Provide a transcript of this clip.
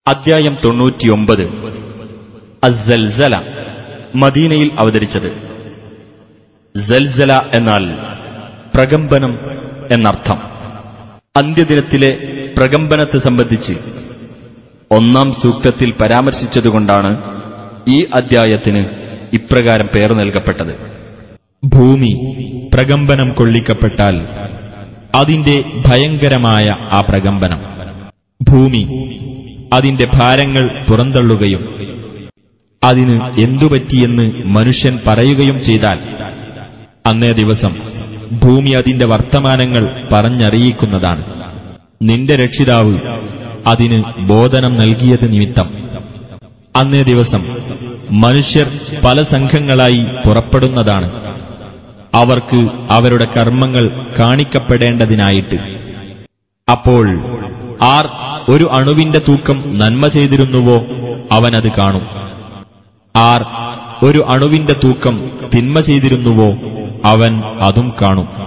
അദ്ധ്യായം തൊണ്ണൂറ്റിയൊമ്പത് അസൽസല മദീനയിൽ അവതരിച്ചത് സൽസല എന്നാൽ പ്രകമ്പനം എന്നർത്ഥം അന്ത്യദിനത്തിലെ പ്രകമ്പനത്തെ സംബന്ധിച്ച് ഒന്നാം സൂക്തത്തിൽ പരാമർശിച്ചതുകൊണ്ടാണ് ഈ അദ്ധ്യായത്തിന് ഇപ്രകാരം പേർ നൽകപ്പെട്ടത് ഭൂമി പ്രകമ്പനം കൊള്ളിക്കപ്പെട്ടാൽ അതിന്റെ ഭയങ്കരമായ ആ പ്രകമ്പനം ഭൂമി അതിന്റെ ഭാരങ്ങൾ പുറന്തള്ളുകയും അതിന് എന്തുപറ്റിയെന്ന് മനുഷ്യൻ പറയുകയും ചെയ്താൽ അന്നേ ദിവസം ഭൂമി അതിന്റെ വർത്തമാനങ്ങൾ പറഞ്ഞറിയിക്കുന്നതാണ് നിന്റെ രക്ഷിതാവ് അതിന് ബോധനം നൽകിയത് നിമിത്തം അന്നേ ദിവസം മനുഷ്യർ പല സംഘങ്ങളായി പുറപ്പെടുന്നതാണ് അവർക്ക് അവരുടെ കർമ്മങ്ങൾ കാണിക്കപ്പെടേണ്ടതിനായിട്ട് അപ്പോൾ ആർ ഒരു അണുവിന്റെ തൂക്കം നന്മ ചെയ്തിരുന്നുവോ അവനത് കാണും ആർ ഒരു അണുവിന്റെ തൂക്കം തിന്മ ചെയ്തിരുന്നുവോ അവൻ അതും കാണും